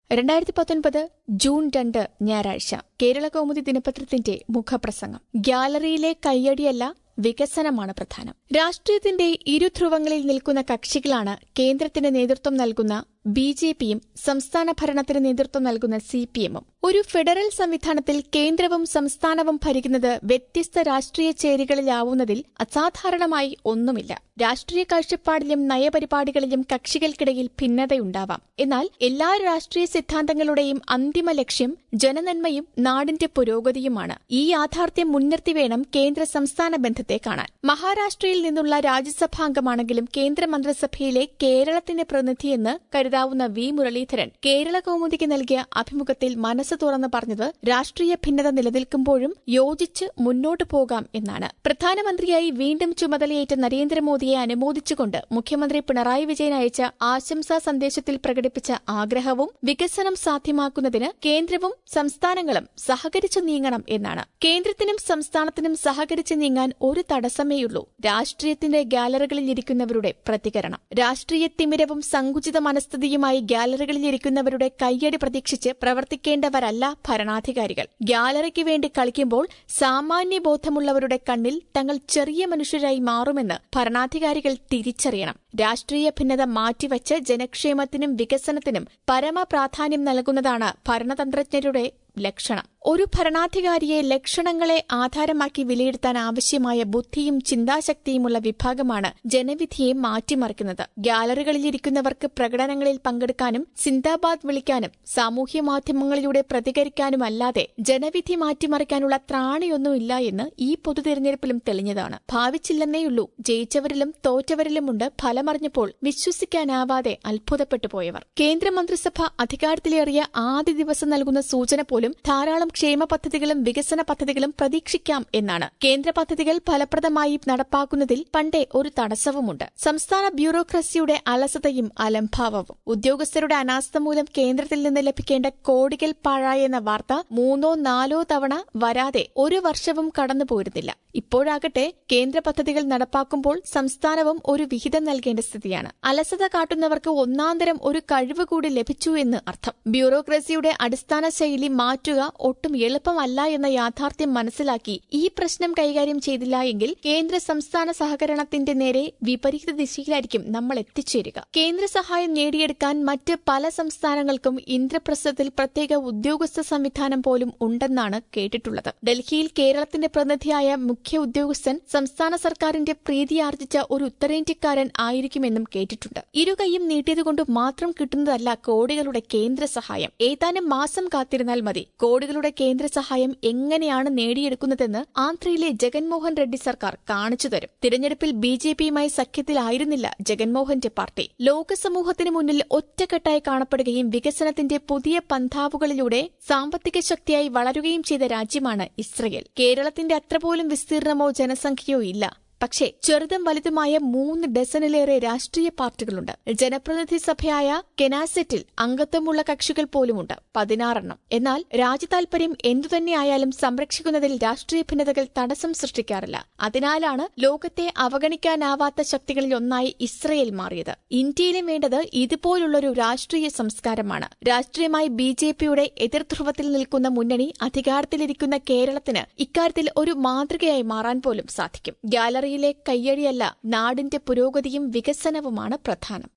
രണ്ടായിരത്തി പത്തൊൻപത് ജൂൺ രണ്ട് ഞായറാഴ്ച കേരള കൗമുദി ദിനപത്രത്തിന്റെ മുഖപ്രസംഗം ഗ്യാലറിയിലെ കയ്യടിയല്ല വികസനമാണ് പ്രധാനം രാഷ്ട്രീയത്തിന്റെ ഇരുധ്രുവങ്ങളിൽ നിൽക്കുന്ന കക്ഷികളാണ് കേന്ദ്രത്തിന് നേതൃത്വം നൽകുന്ന ബി ജെ പിയും സംസ്ഥാന ഭരണത്തിന് നേതൃത്വം നൽകുന്ന സി പി എമ്മും ഒരു ഫെഡറൽ സംവിധാനത്തിൽ കേന്ദ്രവും സംസ്ഥാനവും ഭരിക്കുന്നത് വ്യത്യസ്ത രാഷ്ട്രീയ ചേരികളിലാവുന്നതിൽ അസാധാരണമായി ഒന്നുമില്ല രാഷ്ട്രീയ കാഴ്ചപ്പാടിലും നയപരിപാടികളിലും കക്ഷികൾക്കിടയിൽ ഭിന്നതയുണ്ടാവാം എന്നാൽ എല്ലാ രാഷ്ട്രീയ സിദ്ധാന്തങ്ങളുടെയും അന്തിമ ലക്ഷ്യം ജനനന്മയും നാടിന്റെ പുരോഗതിയുമാണ് ഈ യാഥാർത്ഥ്യം മുൻനിർത്തി വേണം കേന്ദ്ര സംസ്ഥാന ബന്ധത്തെ കാണാൻ മഹാരാഷ്ട്രയിൽ നിന്നുള്ള രാജ്യസഭാംഗമാണെങ്കിലും കേന്ദ്രമന്ത്രിസഭയിലെ കേരളത്തിന്റെ പ്രതിനിധിയെന്ന് കരുതാവുന്ന വി മുരളീധരൻ കേരള കൗമുദിക്ക് നൽകിയ അഭിമുഖത്തിൽ മനസ്സ് തുറന്ന് പറഞ്ഞത് രാഷ്ട്രീയ ഭിന്നത നിലനിൽക്കുമ്പോഴും യോജിച്ച് മുന്നോട്ടു പോകാം എന്നാണ് പ്രധാനമന്ത്രിയായി വീണ്ടും ചുമതലയേറ്റ നരേന്ദ്രമോദിയെ അനുമോദിച്ചുകൊണ്ട് മുഖ്യമന്ത്രി പിണറായി വിജയൻ അയച്ച ആശംസാ സന്ദേശത്തിൽ പ്രകടിപ്പിച്ച ആഗ്രഹവും വികസനം സാധ്യമാക്കുന്നതിന് കേന്ദ്രവും സംസ്ഥാനങ്ങളും സഹകരിച്ചു നീങ്ങണം എന്നാണ് കേന്ദ്രത്തിനും സംസ്ഥാനത്തിനും സഹകരിച്ച് നീങ്ങാൻ ഒരു തടസ്സമേയുള്ളൂ രാഷ്ട്രീയത്തിന്റെ ഗാലറികളിൽ ഇരിക്കുന്നവരുടെ പ്രതികരണം രാഷ്ട്രീയ തിമിരവും സങ്കുചിത മനസ്ഥിതിയുമായി ഗാലറികളിൽ ഇരിക്കുന്നവരുടെ കയ്യടി പ്രതീക്ഷിച്ച് പ്രവർത്തിക്കേണ്ടവരല്ല ഭരണാധികാരികൾ ഗാലറിക്ക് വേണ്ടി കളിക്കുമ്പോൾ സാമാന്യ ബോധമുള്ളവരുടെ കണ്ണിൽ തങ്ങൾ ചെറിയ മനുഷ്യരായി മാറുമെന്ന് ഭരണാധികാരികൾ തിരിച്ചറിയണം രാഷ്ട്രീയ ഭിന്നത മാറ്റിവച്ച് ജനക്ഷേമത്തിനും വികസനത്തിനും പരമപ്രാധാന്യം നൽകുന്നതാണ് ഭരണതന്ത്രജ്ഞരുടെ ലക്ഷണം ഒരു ഭരണാധികാരിയെ ലക്ഷണങ്ങളെ ആധാരമാക്കി വിലയിരുത്താൻ ആവശ്യമായ ബുദ്ധിയും ചിന്താശക്തിയുമുള്ള വിഭാഗമാണ് ജനവിധിയെ മാറ്റിമറിക്കുന്നത് ഗ്യാലറികളിലിരിക്കുന്നവർക്ക് പ്രകടനങ്ങളിൽ പങ്കെടുക്കാനും സിന്ദാബാദ് വിളിക്കാനും സാമൂഹ്യ മാധ്യമങ്ങളിലൂടെ പ്രതികരിക്കാനുമല്ലാതെ ജനവിധി മാറ്റിമറിക്കാനുള്ള ത്രാണിയൊന്നുമില്ല എന്ന് ഈ പൊതുതെരഞ്ഞെടുപ്പിലും തെളിഞ്ഞതാണ് ഭാവിച്ചില്ലെന്നേയുള്ളൂ ജയിച്ചവരിലും തോറ്റവരിലുമുണ്ട് ഫലമറിഞ്ഞപ്പോൾ വിശ്വസിക്കാനാവാതെ അത്ഭുതപ്പെട്ടു പോയവർ കേന്ദ്രമന്ത്രിസഭ അധികാരത്തിലേറിയ ആദ്യ ദിവസം നൽകുന്ന സൂചന പോലും ധാരാളം ക്ഷേമ പദ്ധതികളും വികസന പദ്ധതികളും പ്രതീക്ഷിക്കാം എന്നാണ് കേന്ദ്ര പദ്ധതികൾ ഫലപ്രദമായി നടപ്പാക്കുന്നതിൽ പണ്ടേ ഒരു തടസ്സവുമുണ്ട് സംസ്ഥാന ബ്യൂറോക്രസിയുടെ അലസതയും അലംഭാവവും ഉദ്യോഗസ്ഥരുടെ അനാസ്ഥ മൂലം കേന്ദ്രത്തിൽ നിന്ന് ലഭിക്കേണ്ട കോടികൾ പാഴായെന്ന വാർത്ത മൂന്നോ നാലോ തവണ വരാതെ ഒരു വർഷവും കടന്നുപോരുന്നില്ല ഇപ്പോഴാകട്ടെ കേന്ദ്ര പദ്ധതികൾ നടപ്പാക്കുമ്പോൾ സംസ്ഥാനവും ഒരു വിഹിതം നൽകേണ്ട സ്ഥിതിയാണ് അലസത കാട്ടുന്നവർക്ക് ഒന്നാന്തരം ഒരു കഴിവ് കൂടി ലഭിച്ചു എന്ന് അർത്ഥം ബ്യൂറോക്രസിയുടെ അടിസ്ഥാന ശൈലി മാറ്റുക ഒട്ടും എളുപ്പമല്ല എന്ന യാഥാർത്ഥ്യം മനസ്സിലാക്കി ഈ പ്രശ്നം കൈകാര്യം ചെയ്തില്ല എങ്കിൽ കേന്ദ്ര സംസ്ഥാന സഹകരണത്തിന്റെ നേരെ വിപരീത ദിശയിലായിരിക്കും നമ്മൾ എത്തിച്ചേരുക കേന്ദ്ര സഹായം നേടിയെടുക്കാൻ മറ്റ് പല സംസ്ഥാനങ്ങൾക്കും ഇന്ദ്രപ്രസ്ഥത്തിൽ പ്രത്യേക ഉദ്യോഗസ്ഥ സംവിധാനം പോലും ഉണ്ടെന്നാണ് കേട്ടിട്ടുള്ളത് ഡൽഹിയിൽ കേരളത്തിന്റെ പ്രതിനിധിയായ മുഖ്യ ഉദ്യോഗസ്ഥൻ സംസ്ഥാന സർക്കാരിന്റെ പ്രീതിയാർജിച്ച ഒരു ഉത്തരേന്ത്യക്കാരൻ ആയിരിക്കുമെന്നും കേട്ടിട്ടുണ്ട് ഇരുകൈയും നീട്ടിയതുകൊണ്ട് മാത്രം കിട്ടുന്നതല്ല കോടികളുടെ കേന്ദ്ര സഹായം ഏതാനും മാസം കാത്തിരുന്നാൽ മതി കോടികളുടെ കേന്ദ്ര സഹായം എങ്ങനെയാണ് നേടിയെടുക്കുന്നതെന്ന് ആന്ധ്രയിലെ ജഗൻമോഹൻ റെഡ്ഡി സർക്കാർ കാണിച്ചു തരും തിരഞ്ഞെടുപ്പിൽ ബി ജെ പിയുമായി സഖ്യത്തിലായിരുന്നില്ല ജഗൻമോഹന്റെ പാർട്ടി ലോകസമൂഹത്തിന് മുന്നിൽ ഒറ്റക്കെട്ടായി കാണപ്പെടുകയും വികസനത്തിന്റെ പുതിയ പന്ഥാവുകളിലൂടെ സാമ്പത്തിക ശക്തിയായി വളരുകയും ചെയ്ത രാജ്യമാണ് ഇസ്രയേൽ കേരളത്തിന്റെ അത്ര പോലും വിസ്തീർണമോ ജനസംഖ്യയോ ഇല്ല പക്ഷേ ചെറുതും വലുതുമായ മൂന്ന് ഡസനിലേറെ രാഷ്ട്രീയ പാർട്ടികളുണ്ട് ജനപ്രതിനിധി സഭയായ കെനാസെറ്റിൽ അംഗത്വമുള്ള കക്ഷികൾ പോലുമുണ്ട് പതിനാറെണ്ണം എന്നാൽ രാജ്യതാൽപര്യം എന്തുതന്നെയായാലും സംരക്ഷിക്കുന്നതിൽ രാഷ്ട്രീയ ഭിന്നതകൾ തടസ്സം സൃഷ്ടിക്കാറില്ല അതിനാലാണ് ലോകത്തെ അവഗണിക്കാനാവാത്ത ശക്തികളിൽ ഒന്നായി ഇസ്രയേൽ മാറിയത് ഇന്ത്യയിലും വേണ്ടത് ഇതുപോലുള്ളൊരു രാഷ്ട്രീയ സംസ്കാരമാണ് രാഷ്ട്രീയമായി ബി ജെ പിയുടെ എതിർധ്രുവത്തിൽ നിൽക്കുന്ന മുന്നണി അധികാരത്തിലിരിക്കുന്ന കേരളത്തിന് ഇക്കാര്യത്തിൽ ഒരു മാതൃകയായി മാറാൻ പോലും സാധിക്കും ഗാലറി യിലെ കയ്യടിയല്ല നാടിന്റെ പുരോഗതിയും വികസനവുമാണ് പ്രധാനം